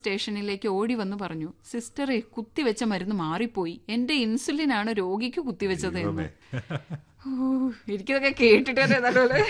സ്റ്റേഷനിലേക്ക് ഓടി വന്ന് പറഞ്ഞു സിസ്റ്ററെ കുത്തിവെച്ച മരുന്ന് മാറിപ്പോയി എന്റെ ഇൻസുലിനാണ് രോഗിക്ക് കുത്തിവെച്ചത് എന്ന് ഓ, എനിക്കിതൊക്കെ കേട്ടിട്ട് നല്ലപോലെ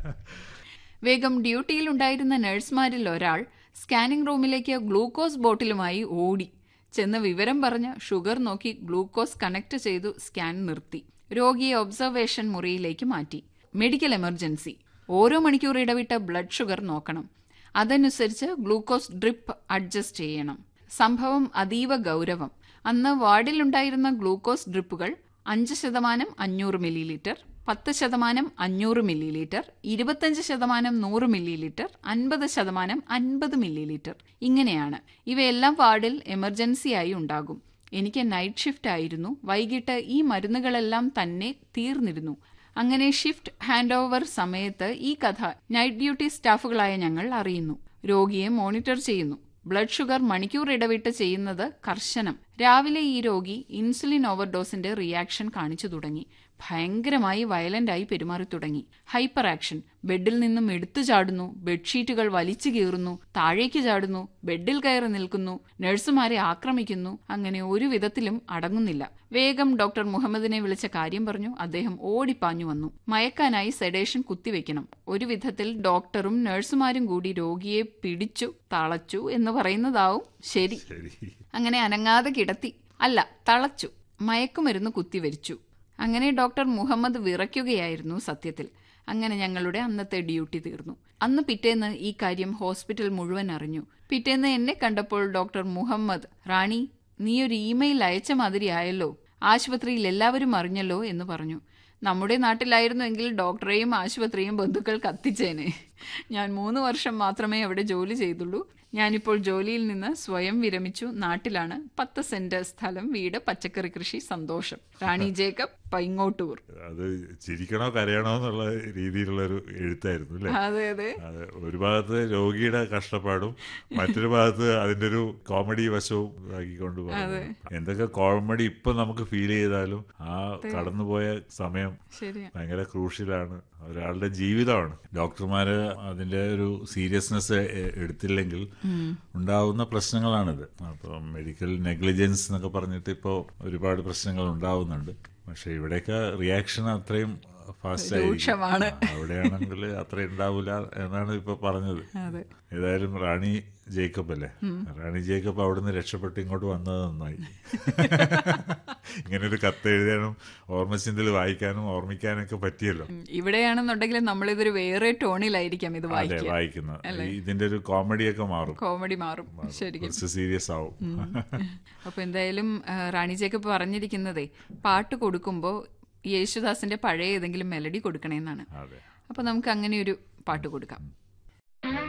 വേഗം ഡ്യൂട്ടിയിലുണ്ടായിരുന്ന നഴ്സുമാരിൽ ഒരാൾ സ്കാനിംഗ് റൂമിലേക്ക് ഗ്ലൂക്കോസ് ബോട്ടിലുമായി ഓടി ചെന്ന് വിവരം പറഞ്ഞ് ഷുഗർ നോക്കി ഗ്ലൂക്കോസ് കണക്ട് ചെയ്തു സ്കാൻ നിർത്തി രോഗിയെ ഒബ്സർവേഷൻ മുറിയിലേക്ക് മാറ്റി മെഡിക്കൽ എമർജൻസി ഓരോ മണിക്കൂർ ഇടവിട്ട് ബ്ലഡ് ഷുഗർ നോക്കണം അതനുസരിച്ച് ഗ്ലൂക്കോസ് ഡ്രിപ്പ് അഡ്ജസ്റ്റ് ചെയ്യണം സംഭവം അതീവ ഗൗരവം അന്ന് വാർഡിലുണ്ടായിരുന്ന ഗ്ലൂക്കോസ് ഡ്രിപ്പുകൾ അഞ്ച് ശതമാനം അഞ്ഞൂറ് മില്ലി ലിറ്റർ പത്ത് ശതമാനം അഞ്ഞൂറ് മില്ലി ലിറ്റർ ഇരുപത്തഞ്ച് ശതമാനം നൂറ് മില്ലി ലിറ്റർ അൻപത് ശതമാനം അൻപത് മില്ലി ലിറ്റർ ഇങ്ങനെയാണ് ഇവയെല്ലാം വാർഡിൽ എമർജൻസിയായി ഉണ്ടാകും എനിക്ക് നൈറ്റ് ഷിഫ്റ്റ് ആയിരുന്നു വൈകിട്ട് ഈ മരുന്നുകളെല്ലാം തന്നെ തീർന്നിരുന്നു അങ്ങനെ ഷിഫ്റ്റ് ഹാൻഡ് ഓവർ സമയത്ത് ഈ കഥ നൈറ്റ് ഡ്യൂട്ടി സ്റ്റാഫുകളായ ഞങ്ങൾ അറിയുന്നു രോഗിയെ മോണിറ്റർ ചെയ്യുന്നു ബ്ലഡ് ഷുഗർ മണിക്കൂർ ഇടവിട്ട് ചെയ്യുന്നത് കർശനം രാവിലെ ഈ രോഗി ഇൻസുലിൻ ഓവർഡോസിന്റെ റിയാക്ഷൻ കാണിച്ചു തുടങ്ങി ഭയങ്കരമായി വയലന്റായി പെരുമാറി തുടങ്ങി ഹൈപ്പർ ആക്ഷൻ ബെഡിൽ നിന്നും എടുത്തു ചാടുന്നു ബെഡ്ഷീറ്റുകൾ വലിച്ചു കീറുന്നു താഴേക്ക് ചാടുന്നു ബെഡിൽ കയറി നിൽക്കുന്നു നഴ്സുമാരെ ആക്രമിക്കുന്നു അങ്ങനെ ഒരു വിധത്തിലും അടങ്ങുന്നില്ല വേഗം ഡോക്ടർ മുഹമ്മദിനെ വിളിച്ച കാര്യം പറഞ്ഞു അദ്ദേഹം ഓടിപ്പാഞ്ഞു വന്നു മയക്കാനായി സെഡേഷൻ കുത്തിവെക്കണം ഒരു വിധത്തിൽ ഡോക്ടറും നഴ്സുമാരും കൂടി രോഗിയെ പിടിച്ചു തളച്ചു എന്ന് പറയുന്നതാവും ശരി ശരി അങ്ങനെ അനങ്ങാതെ കിടത്തി അല്ല തളച്ചു മയക്കുമരുന്ന് കുത്തിവരിച്ചു അങ്ങനെ ഡോക്ടർ മുഹമ്മദ് വിറയ്ക്കുകയായിരുന്നു സത്യത്തിൽ അങ്ങനെ ഞങ്ങളുടെ അന്നത്തെ ഡ്യൂട്ടി തീർന്നു അന്ന് പിറ്റേന്ന് ഈ കാര്യം ഹോസ്പിറ്റൽ മുഴുവൻ അറിഞ്ഞു പിറ്റേന്ന് എന്നെ കണ്ടപ്പോൾ ഡോക്ടർ മുഹമ്മദ് റാണി നീ ഒരു ഇമെയിൽ അയച്ച മാതിരി ആയല്ലോ ആശുപത്രിയിൽ എല്ലാവരും അറിഞ്ഞല്ലോ എന്ന് പറഞ്ഞു നമ്മുടെ നാട്ടിലായിരുന്നുവെങ്കിൽ ഡോക്ടറെയും ആശുപത്രിയും ബന്ധുക്കൾ കത്തിച്ചേനെ ഞാൻ മൂന്ന് വർഷം മാത്രമേ അവിടെ ജോലി ചെയ്തുള്ളൂ ഞാനിപ്പോൾ ജോലിയിൽ നിന്ന് സ്വയം വിരമിച്ചു നാട്ടിലാണ് പത്ത് സെന്റ് സ്ഥലം വീട് പച്ചക്കറി കൃഷി സന്തോഷം റാണി ജേക്കബ് പൈങ്ങോട്ടൂർ അത് ചിരിക്കണോ കരയണോ എന്നുള്ള രീതിയിലുള്ള ഒരു എഴുത്തായിരുന്നു അല്ലേ അതെ അതെ അതെ ഒരു ഭാഗത്ത് രോഗിയുടെ കഷ്ടപ്പാടും മറ്റൊരു ഭാഗത്ത് അതിന്റെ ഒരു കോമഡി വശവും ആക്കിക്കൊണ്ട് പോകുന്നു. എന്തൊക്കെ കോമഡി ഇപ്പൊ നമുക്ക് ഫീൽ ചെയ്താലും ആ കടന്നുപോയ സമയം ശരിയാ ഭയങ്കര ക്രൂഷ്യലാണ് ഒരാളുടെ ജീവിതമാണ് ഡോക്ടർമാര് അതിന്റെ ഒരു സീരിയസ്നെസ് എടുത്തില്ലെങ്കിൽ ഉണ്ടാവുന്ന പ്രശ്നങ്ങളാണിത് അപ്പം മെഡിക്കൽ നെഗ്ലിജൻസ് എന്നൊക്കെ പറഞ്ഞിട്ട് ഇപ്പോൾ ഒരുപാട് പ്രശ്നങ്ങൾ ഉണ്ടാവുന്നുണ്ട് പക്ഷെ ഇവിടെയൊക്കെ റിയാക്ഷൻ അത്രയും ഫാസ്റ്റ് രൂക്ഷമാണ്. ആയിരിക്കും അവിടെയാണെങ്കിൽ അത്ര ഉണ്ടാവില്ല എന്നാണ് ഇപ്പൊ പറഞ്ഞത് അതെ ഏതായാലും റാണി ജേക്കബ് അല്ലേ റാണി ജേക്കബ് അവിടുന്ന് രക്ഷപ്പെട്ട് ഇങ്ങോട്ട് വന്നത് നന്നായി ഇങ്ങനെ ഒരു കത്ത് എഴുതാനും ഓർമ്മചിന്തയിൽ വായിക്കാനും ഓർമ്മിക്കാനും ഒക്കെ പറ്റിയല്ലോ ഉം, ഇവിടെയാണെന്നുണ്ടെങ്കിൽ നമ്മളിതൊരു വേറെ ടോണിലായിരിക്കാം ഇത് അതെ വായിക്കുക വായിക്കുന്നത് ഇതിന്റെ ഒരു കോമഡിയൊക്കെ മാറും കോമഡി മാറും ശരിക്കും കുറച്ച് സീരിയസ് ആവും അപ്പൊ എന്തായാലും ആ, റാണി ജേക്കബ് പറഞ്ഞിരിക്കുന്നതേ പാട്ട് കൊടുക്കുമ്പോൾ യേശുദാസിന്റെ പഴയ ഏതെങ്കിലും മെലഡി കൊടുക്കണേന്നാണ് അതെ അപ്പൊ നമുക്ക് അങ്ങനെ ഒരു പാട്ട് കൊടുക്കാം